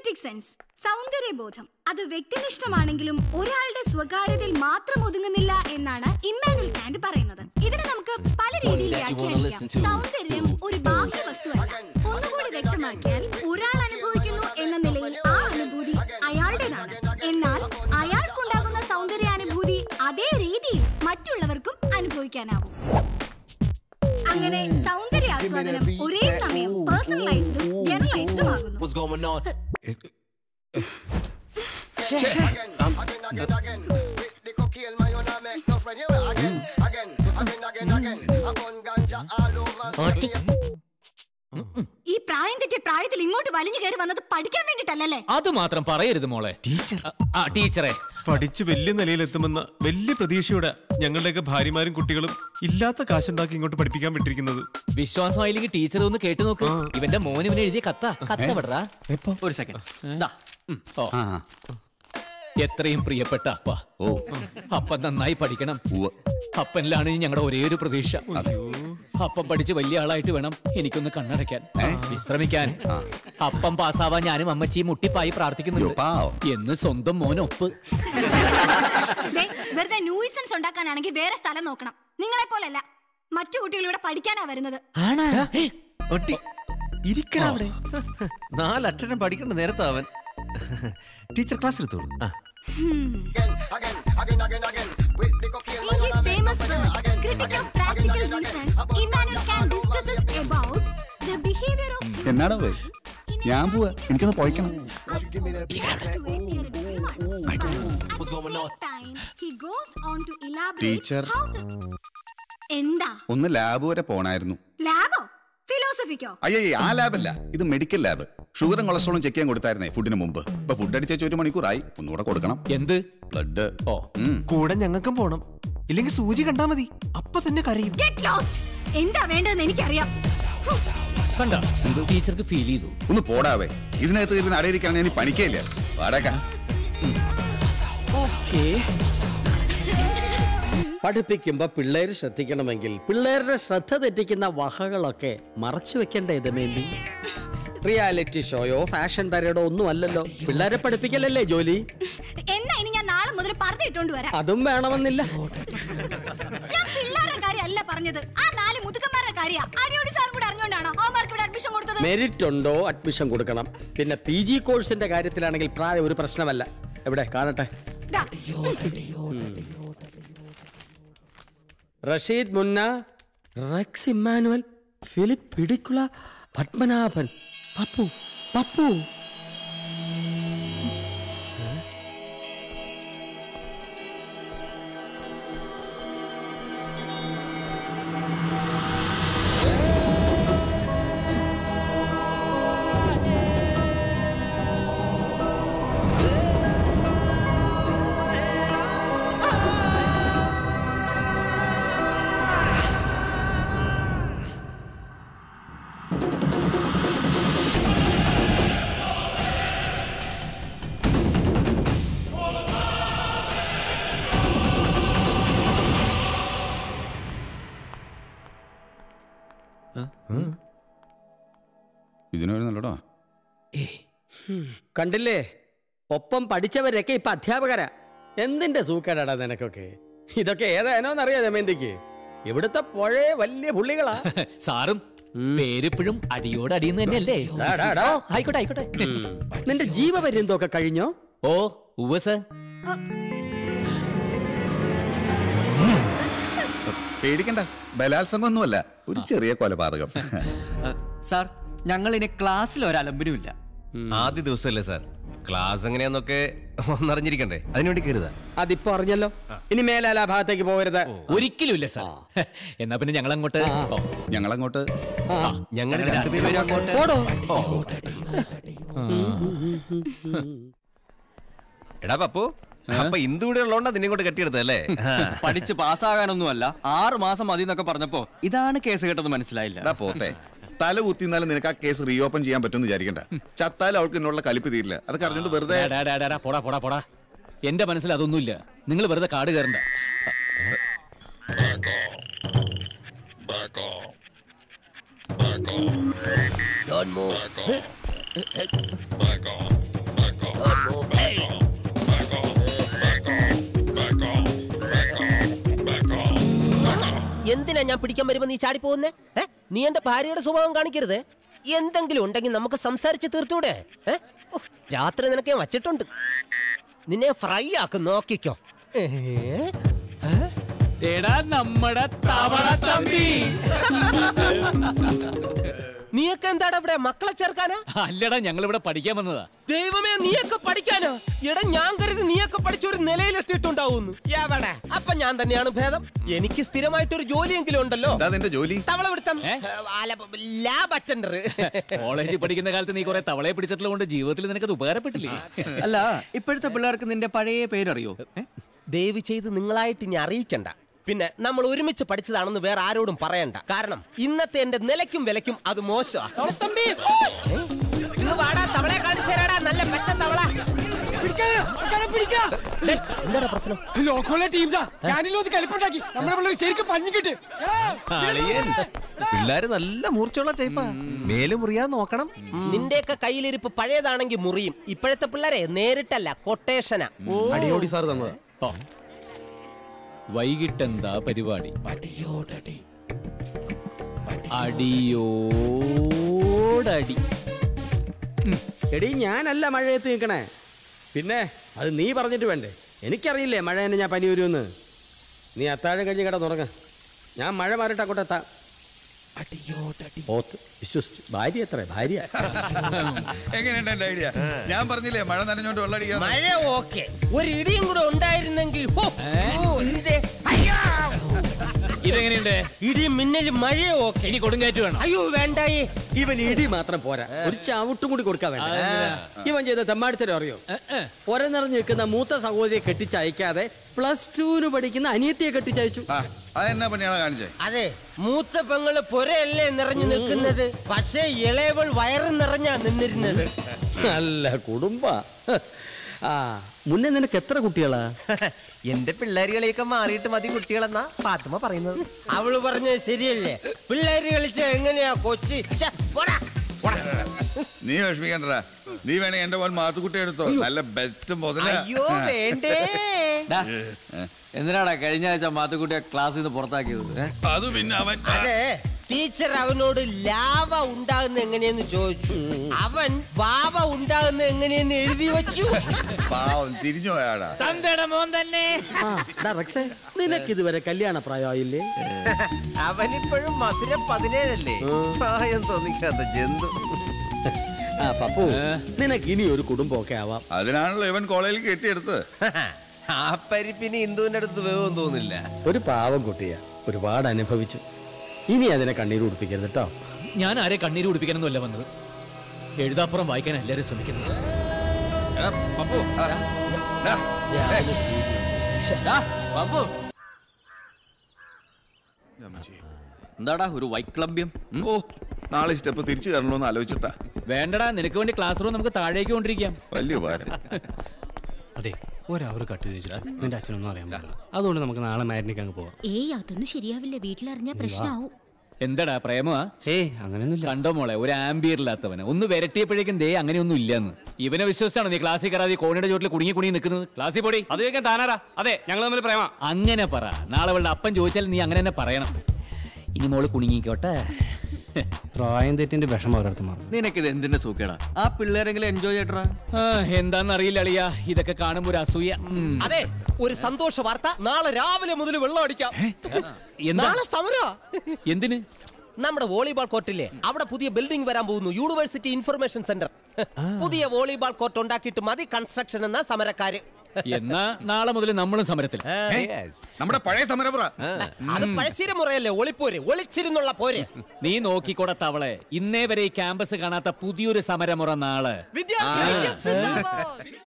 Aesthetic sense സൗന്ദര്യബോധം അത് വ്യക്തിനിഷ്ഠമാണെങ്കിലും ഒരാളുടെ സ്വകാര്യതയിൽ മാത്രം ഒതുങ്ങുന്നില്ല എന്നാണ് ഇമ്മാനുൽ കാന്റ് പറയുന്നത് ഇതിനെ നമുക്ക് പല രീതിയിൽ വ്യാഖ്യാനിക്കാം സൗന്ദര്യം ഒരു ബാഹ്യ വസ്തുവല്ല ഒന്നുകൂടി വ്യക്തമാക്കിയാൽ ഒരാൾ അനുഭവിക്കുന്നു എന്ന നിലയിൽ ആ അനുഭൂതി അയാളുടേതാണ് എന്നാൽ അയാൾക്കുണ്ടാകുന്ന സൗന്ദര്യാനുഭൂതി അതേ രീതിയിൽ മറ്റുള്ളവർക്കും അനുഭവിക്കാനാവും അങ്ങനെ സൗന്ദര്യാസ്വാദനം ഒരേ സമയം പേഴ്സണലൈസ്ഡും ജനറലൈസ്ഡും ആകുന്നു What's going on? ഈ പ്രായം തെറ്റിയ പ്രായത്തിൽ ഇങ്ങോട്ട് വലിഞ്ഞു കയറി വന്നത് പഠിക്കാൻ വേണ്ടിട്ടല്ലേ അത് മാത്രം പറയരുത് മോളെ ആ ടീച്ചറെ പഠിച്ച് വലിയ നിലയിലെത്തുമെന്ന വലിയ പ്രതീക്ഷയോടെ ഞങ്ങളുടെയൊക്കെ ഭാര്യമാരും കുട്ടികളും ഇല്ലാത്ത കാശുണ്ടാക്കി ഇങ്ങോട്ട് പഠിപ്പിക്കാൻ വിട്ടിരിക്കുന്നത് വിശ്വാസമായില്ലെങ്കിൽ ടീച്ചർ ഒന്ന് കേട്ടു നോക്ക് ഇവന്റെ മോന് ഇവനെ എഴുതിയ കത്ത കത്ത വിടറാ എപ്പോ ഒരു സെക്കൻഡ് ഓ ആ എത്രയും പ്രിയപ്പെട്ട അപ്പ ഓ അപ്പൻ നന്നായി പഠിക്കണം ഉവ്വ്. അപ്പനിലാണ് ഞങ്ങളുടെ ഒരേ ഒരു പ്രതീക്ഷ അപ്പം പഠിച്ച് വലിയ ആളായിട്ട് വേണം എനിക്കൊന്ന് കണ്ണടയ്ക്കാൻ വിശ്രമിക്കാൻ അപ്പം പാസ്സാവാൻ ഞാനും അമ്മച്ചിയും മുട്ടിപ്പായി യോ, പ്രാർത്ഥിക്കുന്നുണ്ട് പാവം. എന്ന് സ്വന്തം മോനൊപ്പ് ദേ, വെറുതെ ന്യൂസൻസ് ഉണ്ടാക്കാനാണെങ്കിൽ വേറെ സ്ഥലം നോക്കണം നിങ്ങളെ പോലല്ല മറ്റു കുട്ടികൾ ഇവിടെ പഠിക്കാനാ വരുന്നത് ഒട്ടി ഇരിക്കണ അവിടെ നാലക്ഷരം പഠിക്കേണ്ട നേരത്തെ അവൻ ടീച്ചർ ക്ലാസ് എടുത്തോളൂ ആ In his famous work, Critic of Practical Reason, Immanuel Kant discusses about the behavior of എന്നാണോ പോയി ഞാൻ പോവാ എനിക്കൊന്ന് പോയിക്കണം What's going on? He goes on to elaborate Teacher. how the... എന്താ ഒന്ന് ലാബ് വരെ പോണായിരുന്നു ലാബോ ഫിലോസഫിക്കോ അയ്യേ ആ ലാബല്ല ഇത് മെഡിക്കൽ ലാബ് ഷുഗറും കൊളസ്ട്രോളും ചെക്ക് ചെയ്യാൻ കൊടുത്തായിരുന്നേ ഫുഡിന് മുമ്പ് ഇപ്പൊ ഫുഡ് അടിച്ചേച്ച് ഒരു മണിക്കൂറായി ഒന്നുകൂടെ കൊടുക്കണം എന്ത് ബ്ലഡ് ഓ കൂടെ ഞങ്ങൾക്കും പോണം ഇല്ലെങ്കിൽ സൂചി കണ്ടാ മതി അപ്പൊ തന്നെ കരയും ഗെറ്റ് ലോസ്റ്റ് എന്താ വേണ്ടതെന്ന് എനിക്കറിയാം കണ്ട ടീച്ചർക്ക് ഫീൽ ചെയ്തു ഒന്ന് പോടാവേ ഇതിനകത്ത് ഇരുന്ന് അടയിരിക്കാൻ ഞാൻ പണിക്കയില്ല വാടക പഠിപ്പിക്കുമ്പോൾ പിള്ളേർ ശ്രദ്ധിക്കണമെങ്കിൽ പിള്ളേരുടെ ശ്രദ്ധ തെറ്റിക്കുന്ന വഹകളൊക്കെ മറച്ചു വെക്കേണ്ട ഇതമേന്തി റിയാലിറ്റി ഷോയോ ഫാഷൻ പരേഡോ ഒന്നും അല്ലല്ലോ പിള്ളേരെ പഠിപ്പിക്കലല്ലേ ജോലി എന്നാ ഇനി ഞാൻ നാളെ മുതൽ പറഞ്ഞ ഇട്ടോണ്ട് വരാം അതും വേണമെന്നില്ല ഞാൻ പിള്ളേരുടെ കാര്യമല്ല പറഞ്ഞത് ആ നാല് മുതുക്കന്മാരുടെ കാര്യ അടിയോടി സാറും കൂടെ അറിഞ്ഞോണ്ടാണോ അവന്മാർക്ക് ഇവിടെ അഡ്മിഷൻ കൊടുത്തത് മെരിറ്റ് ഉണ്ടോ അഡ്മിഷൻ കൊടുക്കണം പിന്നെ പി ജി കോഴ്സിന്റെ കാര്യത്തിലാണെങ്കിൽ പ്രായം ഒരു പ്രശ്നമല്ല എവിടെ കാണട്ടെ ദാ, Rasheed Munna Rex Emmanuel Philip പിടിക്കുള പത്മനാഭൻ പപ്പു പപ്പു ഇതിന് വരുന്നല്ലോടോ കണ്ടില്ലേ ഒപ്പം പഠിച്ചവരൊക്കെ ഇപ്പൊ അധ്യാപകരാ എന്തിന്റെ സൂക്കേടാടാ നിനക്കൊക്കെ ഇതൊക്കെ ഏതാനോന്നറിയാ ദമയന്തിക്ക് ഇവിടുത്തെ പുഴേ വലിയ പുള്ളികളാ സാറും പേരിപ്പോഴും അടിയോട് അടിയുന്ന തന്നെയല്ലേ ഡാ, ഡാ, ഡാ. ഓ, ആയിക്കോട്ടെ ആയിക്കോട്ടെ ഉം. നിന്റെ ജീവപര്യന്തമൊക്കെ കഴിഞ്ഞോ ഓ ഉവ്വ സർ പേടിക്കണ്ട ബലാത്സംഗമൊന്നുമല്ല ഒരു ചെറിയ കൊലപാതകം സാർ ഞങ്ങൾ ഇനി ക്ലാസ്സിൽ ഒരലമ്പിനും ഇല്ല ആദ്യ ദിവസമല്ലേ സാർ ക്ലാസ് എങ്ങനെയാന്നൊക്കെ ഒന്നറിഞ്ഞിരിക്കണ്ടേ അതിനുവേണ്ടി കരുതാ അതിപ്പോ അറിഞ്ഞല്ലോ ഇനി മേലാൽ ആ ഭാഗത്തേക്ക് പോകരുത് ഒരിക്കലും ഇല്ല സാർ എന്നാ പിന്നെ ഞങ്ങൾ അങ്ങോട്ട് ഓ, ഞങ്ങളങ്ങോട്ട് ഞങ്ങൾ രണ്ടുപേരും അങ്ങോട്ട് പോടോ എടാ പപ്പു അപ്പൊ ഇന്ദു കൂടെ ഉള്ളതുകൊണ്ടാ നിന്നെ കൊണ്ട് കെട്ടിയെടുത്തല്ലേ പഠിച്ച് പാസ്സാകാനൊന്നുമല്ല ആറ് മാസം മതി എന്നൊക്കെ പറഞ്ഞപ്പോ ഇതാണ് കേസ് കേട്ടത് മനസ്സിലായില്ല എടാ പോത്തെ തല കുത്തിന്നാലും നിനക്ക് ആ കേസ് റീഓപ്പൺ ചെയ്യാൻ പറ്റുമെന്ന് വിചാരിക്കണ്ട ചത്താലും അവൾക്ക് എന്നുള്ള കലിപ്പ് തീരില്ല അതൊക്കെ അറിഞ്ഞിട്ട് വെറുതെ ഡാ, ഡാ, ഡാ, ഡാ, പോടാ പോടാ പോടാ എന്റെ മനസ്സിൽ അതൊന്നുമില്ല നിങ്ങൾ വെറുതെ കാട് കയറണ്ട എന്തിനാ ഞാൻ പിടിക്കാൻ വരുമ്പോ നീ ചാടി പോകുന്നേ ഏ? നീ എന്റെ ഭാര്യയുടെ സ്വഭാവം കാണിക്കരുത് എന്തെങ്കിലും ഉണ്ടെങ്കിൽ നമുക്ക് സംസാരിച്ച് തീർത്തൂടെ ഏ? ഉഫ്, രാത്രി നിനക്ക് ഞാൻ വച്ചിട്ടുണ്ട് നിന്നെ ഫ്രൈ ആക്കും നോക്കിക്കോ ഏ? എടാ നമ്മടെ തവള തമ്പി നീയൊക്കെ എന്താണ് ഇവിടെ മക്കളെ ചേർക്കാനാ അല്ലടാ ഞങ്ങൾ ഇവിടെ പഠിക്കാൻ വന്നതാ ദൈവമേ നീയൊക്കെ പഠിക്കാനോ എടാ ഞാൻ കരുതി നീയൊക്കെ പഠിച്ച ഒരു നിലയിലെത്തിയിട്ടുണ്ടാവുന്നു എവിടെ അപ്പൊ ഞാൻ തന്നെയാണ് ഭേദം എനിക്ക് സ്ഥിരമായിട്ടൊരു ജോലിയെങ്കിലും ഉണ്ടല്ലോ എന്താ നിന്റെ ജോലി തവള പിടുത്തം ഏ? അല്ല, ലാബ് അറ്റൻഡർ കോളേജിൽ പഠിക്കുന്ന കാലത്ത് നീ കുറെ തവളയെ പിടിച്ചിട്ടുള്ളത് കൊണ്ട് ജീവിതത്തിൽ നിനക്കത് ഉപകാരപ്പെട്ടില്ലേ അല്ല ഇപ്പോഴത്തെ പിള്ളേർക്ക് നിന്റെ പഴയ പേരറിയോ ഏ? ദയവ് ചെയ്ത് നിങ്ങളായിട്ട് ഇനി അറിയിക്കണ്ട പിന്നെ നമ്മൾ ഒരുമിച്ച് പഠിച്ചതാണെന്ന് വേറെ ആരോടും പറയണ്ട കാരണം ഇന്നത്തെ എന്റെ നിലയ്ക്കും വിലയ്ക്കും അത് മോശമാ ഇന്ന് വാടാ തവളെ കാണിച്ചു തരാടാ നല്ല പച്ച തവള ഡേ, എന്താടാ പ്രശ്നം ലോക്കോലെ ടീംസാ ഞാനിലൊന്ന് കളിപ്പുണ്ടാക്കി നമ്മുടെ പിള്ളേർ ശരിക്കും പഞ്ഞിക്കിട്ട് പിള്ളേര് നല്ല മൂർച്ചയുള്ള ടൈപ്പാ മേല് മുറിയാൻ നോക്കണം നിന്റെയൊക്കെ കയ്യിലിരിപ്പ് പഴയതാണെങ്കിൽ മുറിയും ഇപ്പോഴത്തെ പിള്ളേരെ നേരിട്ടല്ല കൊട്ടേഷനാ അടിയോടി സാർ തന്നത് ഓ. വൈകിട്ടെന്താ പരിപാടി അടിയോടടി എടീ ഞാനല്ല മഴയത്ത് നിൽക്കണേ പിന്നെ അത് നീ പറഞ്ഞിട്ട് വേണ്ടേ എനിക്കറിയില്ലേ മഴ എന്നെ ഞാൻ പനി വരുമെന്ന് നീ അത്താഴം കഴിഞ്ഞ് കിടന്നുറങ്ങ ഞാൻ മഴ മാറിയിട്ട് അങ്ങോട്ട് എത്താം ഓത്ത് വിശ്വസിച്ചു ഭാര്യ എത്ര ഭാര്യ എങ്ങനെയുണ്ട് എന്റെ ഐഡിയ ഞാൻ പറഞ്ഞില്ലേ മഴ നനഞ്ഞോണ്ട് വെള്ളടിക്കാൻ മഴ ഓക്കെ ഒരു ഇടിയും കൂടെ ഉണ്ടായിരുന്നെങ്കിൽ ഹോ, ഓ, എന്തേ? അയ്യോ! ഇതെങ്ങനെയുണ്ട് ഇടിയും മിന്നലും മഴയും ഓക്കെ ഇനി കൊടുങ്കാറ്റ് വേണം അയ്യോ വേണ്ടായേ ഇവൻ ഇടി മാത്രം പോരാ ഒരു ചവിട്ടും കൂടി കൊടുക്കാൻ വേണ്ട ഇവൻ ചെയ്ത തെമ്മാടിത്തരം അറിയോ ഒരനിറഞ്ഞ് നിൽക്കുന്ന മൂത്ത സഹോദരിയെ കെട്ടിച്ചയക്കാതെ പ്ലസ് ടുവിന് പഠിക്കുന്ന അനിയത്തിയെ കെട്ടിച്ചയച്ചു ആ അതെന്നാ പണിയാണ് കാണിച്ചേ അതെ മൂത്ത പെങ്ങള് പൊരയല്ലേ നിറഞ്ഞു നിൽക്കുന്നത് പക്ഷേ ഇളയവൾ വയറ് നിറഞ്ഞാ നിന്നിരുന്നത് നല്ല കുടുംബ ആ മുന്നേ നിനക്ക് എത്ര കുട്ടികളാ എന്റെ പിള്ളേരുകളെയൊക്കെ മാറിയിട്ട് മതി കുട്ടികളെന്നാ ഫാത്തിമ പറയുന്നത് അവള് പറഞ്ഞത് ശരിയല്ലേ പിള്ളേര് കളിച്ച എങ്ങനെയാ കൊച്ചി ഛെ, പോടാ, പോടാ. നീ വിഷമിക്കണ്ടടാ നീ വേണേ എന്റെ മോൻ മാത്തുക്കുട്ടി എടുത്തോ നല്ല ബെസ്റ്റ് മുതല അയ്യോ വേണ്ടേ ഡാ, എന്തിനാടാ കഴിഞ്ഞ ആഴ്ച മാത്തുക്കുട്ടിയെ ക്ലാസ്സിൽ നിന്ന് പുറത്താക്കിയത് ഏ? അത് പിന്നെ അവൻ അതെ ടീച്ചർ അവനോട് ലാവ ഉണ്ടാകുന്ന എങ്ങനെയെന്ന് ചോദിച്ചു അവൻ വാവ ഉണ്ടാകുന്ന എങ്ങനെയെന്ന് എഴുതി വെച്ചു പാവം തിരിഞ്ഞു പോയാടാ തന്തയുടെ മോൻ തന്നെ ആ, ഡാ റെക്സേ നിനക്ക് ഇതുവരെ കല്യാണ പ്രായമായില്ലേ അവനിപ്പോഴും മധുരം പതിനേഴല്ലേ പ്രായം തോന്നിക്കാത്ത ജന്തു ആ പപ്പു നിനക്ക് ഇനി ഒരു കുടുംബമൊക്കെ ആവാം അതിനാണല്ലോ ഇവൻ കോളേജിൽ കെട്ടിയെടുത്തത് ആ പരിപ്പിന് ഇന്ദുവിന്റെ അടുത്ത് വേവും തോന്നില്ല ഒരു പാവം കുട്ടിയാ ഒരുപാട് അനുഭവിച്ചു ഇനി അതിനെ കണ്ണീര് കുടിപ്പിക്കരുത് കേട്ടോ ഞാൻ ആരെ കണ്ണീര് കുടിപ്പിക്കാനൊന്നുമല്ല വന്നത് എഴുതാപ്പുറം വായിക്കാൻ എല്ലാവരും ശ്രമിക്കുന്നത് ഡാ, ഏയ്, ഡാ, ബാബു. എന്താടാ ഒരു വൈക്ലഭ്യം ഉം? ഓ നാളെ സ്റ്റെപ്പ് തിരിച്ചു കയറണോ എന്ന് ആലോചിച്ചിട്ടാ വേണ്ടടാ നിനക്ക് വേണ്ടി ക്ലാസ് റൂം നമുക്ക് താഴേക്ക് കൊണ്ടിരിക്കാം വലിയ ഉപകാരം അതെ ഒരവർ കട്ട് ചെയ്തിട്ട് നിന്റെ അച്ഛനൊന്നും അറിയാൻ പാടില്ല അതുകൊണ്ട് നമുക്ക് നാളെ മാരിനിക്ക് അങ്ങ് പോവാം ഏയ് അതൊന്നും ശരിയാവില്ല വീട്ടിലറിഞ്ഞ പ്രശ്നമാവും എന്താടാ പ്രേമമാ ഏയ് അങ്ങനെയൊന്നുമില്ല കണ്ടോ മോളെ ഒരു ആംബിയർ ഇല്ലാത്തവന് ഒന്ന് വിരട്ടിയപ്പോഴേക്കും ദേ അങ്ങനെയൊന്നും ഇല്ലെന്ന് ഇവനെ വിശ്വസിച്ചാണോ നീ ക്ലാസ്സിൽ കയറാതെ കോണിയുടെ ചോട്ടിൽ കുടുങ്ങി കുടുങ്ങി നിൽക്കുന്നത് ക്ലാസ്സിൽ പോടി അത് ചോദിക്കാൻ താനാരാ അതെ ഞങ്ങൾ തമ്മിൽ പ്രേമ അങ്ങനെ പറ നാളെ അവളുടെ അപ്പൻ ചോദിച്ചാൽ നീ അങ്ങനെ തന്നെ പറയണം ഇനി മോള് കുടുങ്ങിക്കോട്ടെ പ്രായം തെറ്റിന്റെ വിഷമം അവരടുത്ത് മാറും നിനക്കിത് എന്തിന്റെ സൂക്കേടാ ആ പിള്ളേരെങ്കിലും എൻജോയ് ചെയ്യട്ടാ ആ, എന്താന്ന് അറിയില്ല അളിയ ഇതൊക്കെ കാണുമ്പോ ഒരു അസൂയ ഉം. അതെ ഒരു സന്തോഷ വാർത്ത നാളെ രാവിലെ മുതൽ വെള്ളം അടിക്കാം എന്താ നാളെ സമരോ എന്തിന് നമ്മുടെ വോളിബോൾ കോർട്ടില്ലേ അവിടെ പുതിയ ബിൽഡിംഗ് വരാൻ പോകുന്നു യൂണിവേഴ്സിറ്റി ഇൻഫർമേഷൻ സെന്റർ പുതിയ വോളിബോൾ കോർട്ട് ഉണ്ടാക്കിയിട്ട് മതി കൺസ്ട്രക്ഷൻ എന്ന സമരക്കാര് എന്നാ നാളെ മുതൽ നമ്മളും സമരത്തിൽ ഏയ്, നമ്മുടെ പഴയ സമരപുറ അത് പഴശ്ശീര മുറയല്ലേ ഒളിപ്പോര് ഒളിച്ചിരുന്നുള്ള പോര് നീ നോക്കിക്കോടെ തവളെ ഇന്നേ വരെ ഈ ക്യാമ്പസ് കാണാത്ത പുതിയൊരു സമരമുറ നാളെ വിദ്യാർത്ഥി ഐക്യം സിന്ദാബാദ്.